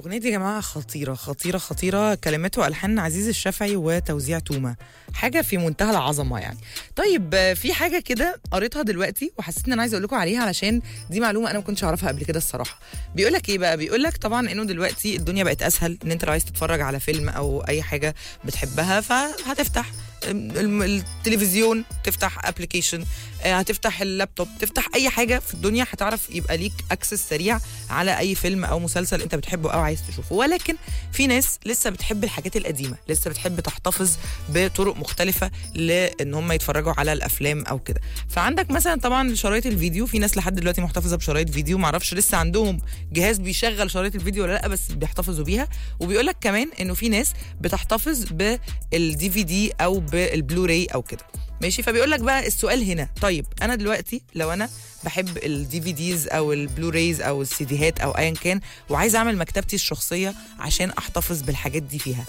الأغنية دي يا جماعة خطيرة خطيرة خطيرة كلمات وألحان عزيز الشافعي وتوزيع تومة حاجة في منتهى العظمة يعني طيب آه، في حاجة كده قريتها دلوقتي وحسيت إن أنا عايزة أقول لكم عليها علشان دي معلومة أنا ما كنتش أعرفها قبل كده الصراحة بيقول لك إيه بقى بيقول لك طبعا إنه دلوقتي الدنيا بقت أسهل إن أنت لو عايز تتفرج على فيلم أو أي حاجة بتحبها فهتفتح الم- التلفزيون تفتح ابلكيشن هتفتح اللابتوب تفتح اي حاجه في الدنيا هتعرف يبقى ليك اكسس سريع على اي فيلم او مسلسل انت بتحبه او عايز تشوفه ولكن في ناس لسه بتحب الحاجات القديمه لسه بتحب تحتفظ بطرق مختلفه لان هم يتفرجوا على الافلام او كده فعندك مثلا طبعا شرايط الفيديو في ناس لحد دلوقتي محتفظه بشرايط فيديو معرفش لسه عندهم جهاز بيشغل شرايط الفيديو ولا لا بس بيحتفظوا بيها وبيقول لك كمان انه في ناس بتحتفظ بالدي في دي او بالبلوراي او كده ماشي فبيقول لك بقى السؤال هنا طيب انا دلوقتي لو انا بحب الدي في ديز او البلورايز او السيديهات او ايا كان وعايز اعمل مكتبتي الشخصيه عشان احتفظ بالحاجات دي فيها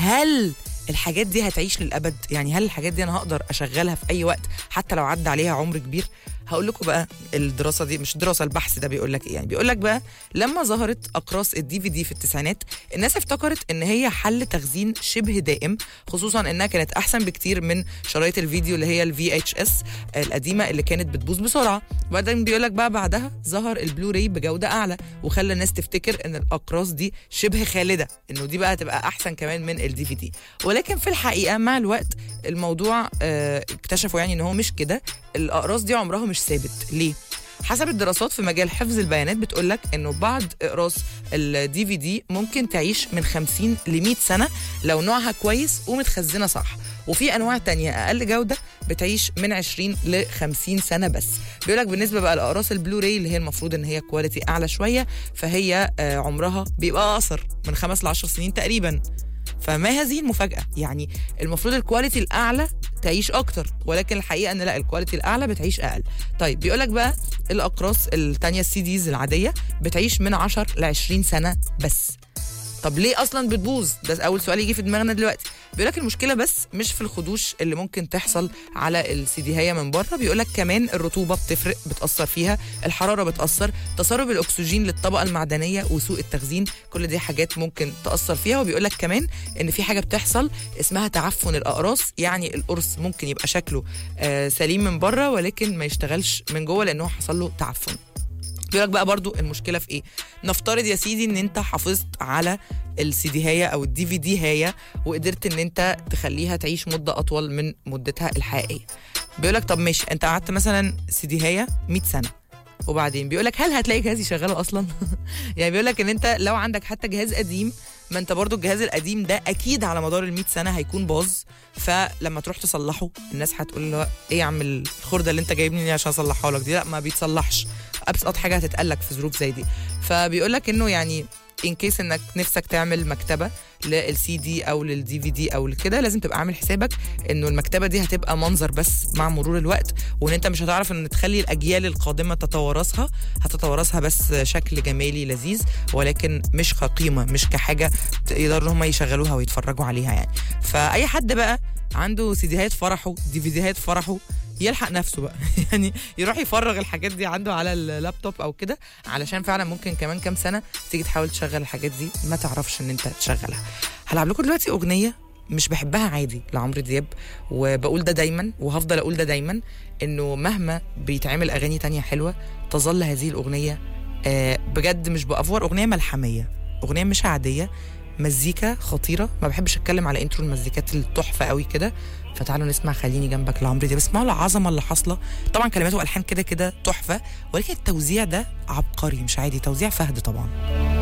هل الحاجات دي هتعيش للابد يعني هل الحاجات دي انا هقدر اشغلها في اي وقت حتى لو عدى عليها عمر كبير هقول لكم بقى الدراسه دي مش دراسه البحث ده بيقول لك ايه يعني بيقول لك بقى لما ظهرت اقراص الدي في دي في التسعينات الناس افتكرت ان هي حل تخزين شبه دائم خصوصا انها كانت احسن بكتير من شرايط الفيديو اللي هي الفي اتش اس القديمه اللي كانت بتبوظ بسرعه وبعدين بيقول لك بقى بعدها ظهر البلوراي بجوده اعلى وخلى الناس تفتكر ان الاقراص دي شبه خالده انه دي بقى هتبقى احسن كمان من الدي في دي ولكن في الحقيقه مع الوقت الموضوع آه، اكتشفوا يعني ان هو مش كده الاقراص دي عمرها مش ثابت ليه حسب الدراسات في مجال حفظ البيانات بتقول لك انه بعض اقراص الدي في دي ممكن تعيش من 50 ل 100 سنه لو نوعها كويس ومتخزنه صح وفي انواع تانية اقل جوده بتعيش من 20 ل 50 سنه بس بيقول لك بالنسبه بقى لاقراص البلوراي اللي هي المفروض ان هي كواليتي اعلى شويه فهي آه، عمرها بيبقى اقصر من 5 ل 10 سنين تقريبا فما هذه المفاجأة يعني المفروض الكواليتي الأعلى تعيش أكتر ولكن الحقيقة أن لا الكواليتي الأعلى بتعيش أقل طيب بيقولك بقى الأقراص التانية السي ديز العادية بتعيش من 10 ل 20 سنة بس طب ليه اصلا بتبوظ ده اول سؤال يجي في دماغنا دلوقتي بيقول لك المشكله بس مش في الخدوش اللي ممكن تحصل على السيديهيه من بره بيقول لك كمان الرطوبه بتفرق بتاثر فيها الحراره بتاثر تسرب الاكسجين للطبقه المعدنيه وسوء التخزين كل دي حاجات ممكن تاثر فيها وبيقول لك كمان ان في حاجه بتحصل اسمها تعفن الاقراص يعني القرص ممكن يبقى شكله آه سليم من بره ولكن ما يشتغلش من جوه لانه حصل له تعفن بيقول لك بقى برضو المشكله في ايه نفترض يا سيدي ان انت حافظت على السي دي هي او الدي في دي هي وقدرت ان انت تخليها تعيش مده اطول من مدتها الحقيقيه بيقول لك طب ماشي انت قعدت مثلا سي دي هي 100 سنه وبعدين بيقول لك هل هتلاقي جهاز يشغله اصلا يعني بيقول لك ان انت لو عندك حتى جهاز قديم ما انت برضو الجهاز القديم ده اكيد على مدار ال 100 سنه هيكون باظ فلما تروح تصلحه الناس هتقول له ايه يا عم الخرده اللي انت جايبني دي عشان اصلحها لك دي لا ما بيتصلحش ابسط حاجه هتتقلك في ظروف زي دي فبيقول لك انه يعني ان كيس انك نفسك تعمل مكتبه للسي دي او للدي في دي او لكده لازم تبقى عامل حسابك انه المكتبه دي هتبقى منظر بس مع مرور الوقت وان انت مش هتعرف ان تخلي الاجيال القادمه تتوارثها هتتوارثها بس شكل جمالي لذيذ ولكن مش كقيمه مش كحاجه يقدروا هم يشغلوها ويتفرجوا عليها يعني فاي حد بقى عنده سيديهات فرحه ديفيديهات فرحه يلحق نفسه بقى يعني يروح يفرغ الحاجات دي عنده على اللابتوب او كده علشان فعلا ممكن كمان كام سنه تيجي تحاول تشغل الحاجات دي ما تعرفش ان انت تشغلها هلعب لكم دلوقتي اغنيه مش بحبها عادي لعمرو دياب وبقول ده دايما وهفضل اقول ده دايما انه مهما بيتعمل اغاني تانية حلوه تظل هذه الاغنيه آه، بجد مش بافور اغنيه ملحميه اغنيه مش عاديه مزيكا خطيره ما بحبش اتكلم على انترو المزيكات التحفه قوي كده فتعالوا نسمع خليني جنبك لعمرو دياب اسمعوا العظمه اللي حاصله طبعا كلماته والحان كده كده تحفه ولكن التوزيع ده عبقري مش عادي توزيع فهد طبعا